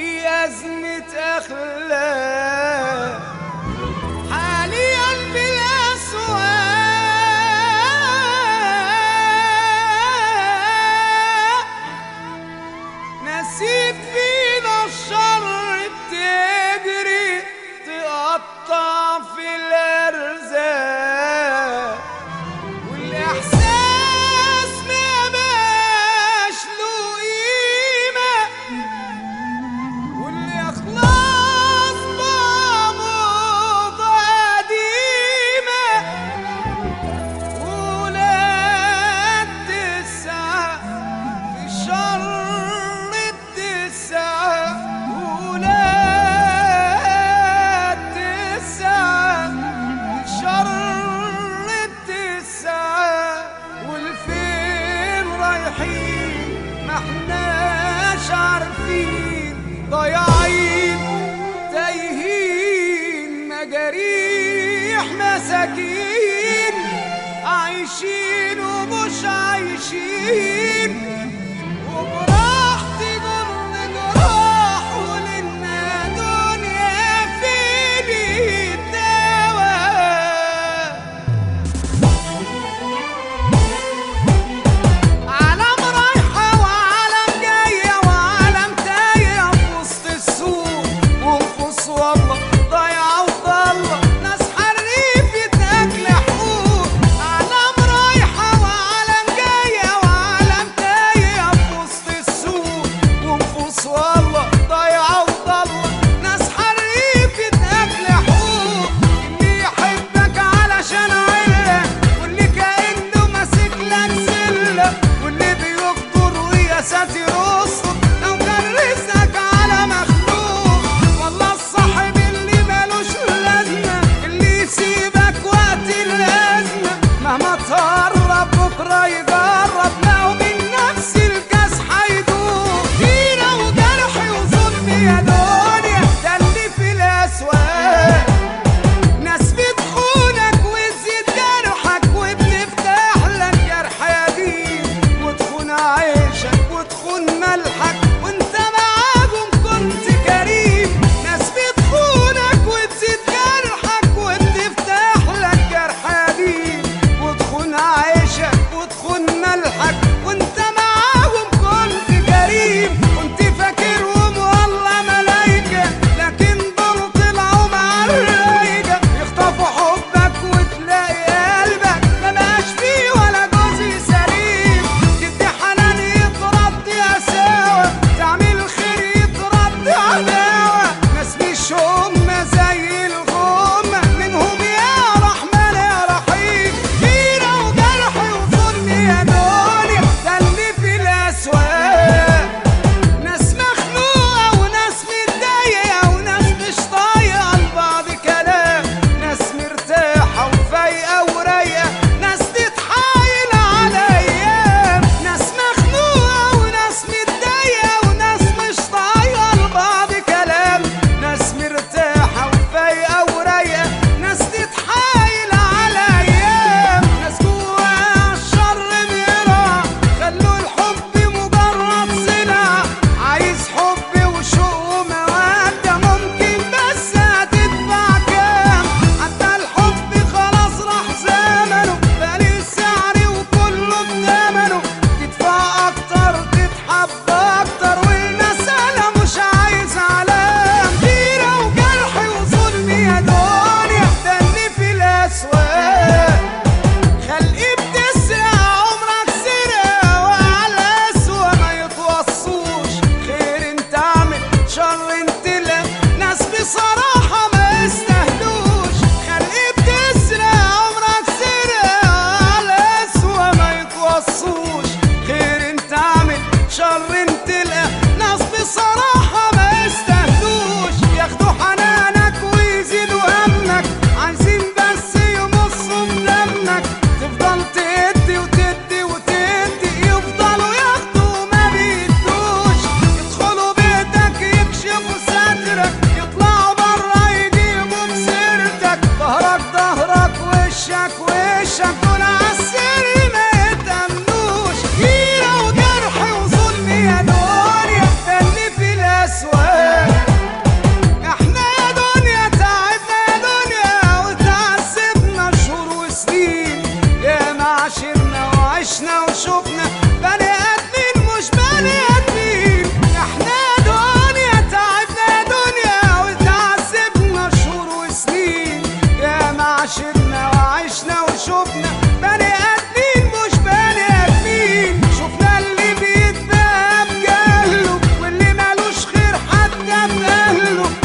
في أزمة أخلاق حاليا بالأسواق نسيت فينا الشر بتجري تقطع في الأرزاق والإحساس ما بقاش له قيمة والإخلاص بقى موضة قديمة ولاد تسعة في شر التسعة ولاد تسعة في شر التسعة والفين رايحين ما احناش عارفين ضايعين تايهين مجاريح مساكين عايشين ومش عايشين وجراح تجر جراح ولنا دنيا فين الدواء عالم رايحة وعالم جاية وعالم تايهة في وسط السوق ونفوس والله ضايعة وضالة ناس حريف يتاكل حقوق عالم رايحة وعالم جاية وعالم تايهة في وسط السوق ونفوس والله ضايعة وضالة ناس حريف يتاكل حقوق اللي يحبك علشان عيلة واللي كأنه ماسك لك سلة واللي بيقدر ويا ساتر اسطر لو كان رزقك على مخلوق والله الصاحب اللي مالوش لازمة اللي يسيبك وقت الأزمة مهما تقرب بكرة يجرب لو من نفس الكاس هيدوق دينا وجرحي وظلم يا دنيا ده اللي في الأسواق ناس بتخونك وتزيد جرحك وبتفتح لك جرح قديم وتخون عيشك وتخون ملحك وانت معاهم كنت كريم ناس بتخونك وتزيد جرحك وبتفتح لك جرح قديم وتخون عيشك وتخون ملحك وانت معاهم كنت كريم كنت فاكرهم والله ملايكة لكن دول طلعوا مع الرايقة يخطفوا حبك وتلاقي قلبك ما بقاش فيه ولا جزء سليم تدي حنان يترد يا سوا تعمل خير يترد عداوة ناس مش هما زي الغمة منهم يا رحمن يا رحيم غيرة وجرح وظلم يا دنيا ده اللي في الأسواق ناس مخنوقة وناس متضايقة وناس مش طايقة لبعض كلام ناس مرتاحة وفايقة ورايقة ناس تتحايل على أيام ناس مخنوقة وناس متضايقة وناس مش طايقة لبعض كلام ناس مرتاحة وفايقة ورايقة ناس تتحايل على أيام ناس جواها الشر بيقرا خلوا الحب مجرد سلعة عايز حب وشوق ومودة ممكن بس هتدفع كام حتى الحب خلاص راح زمنه بقالي سعر وكله بثمنه تدفع أكتر تتحب أكتر والمسألة مش عايز علام غيرة وجرح وظلم يا دنيا ده اللي في الأسواق خلقي بتسرق عمرك سرقة وعلى أسوأ ما يتوصوش خير انت اعمل شر انت لا ناس بصراحة ما يستاهلوش خلقي بتسرق عمرك سرقة وعلى أسوأ ما يتوصوش خير انت اعمل شر انت لا ناس بصراحة ما يستاهلوش ياخدوا حنانك ويزيدوا همك عايزين بس يمصوا بدمك تفضل تدي وتدي وتدي يفضلوا ياخدوا ما بيدوش يدخلوا بيتك يكشفوا سترك يطلعوا بره كله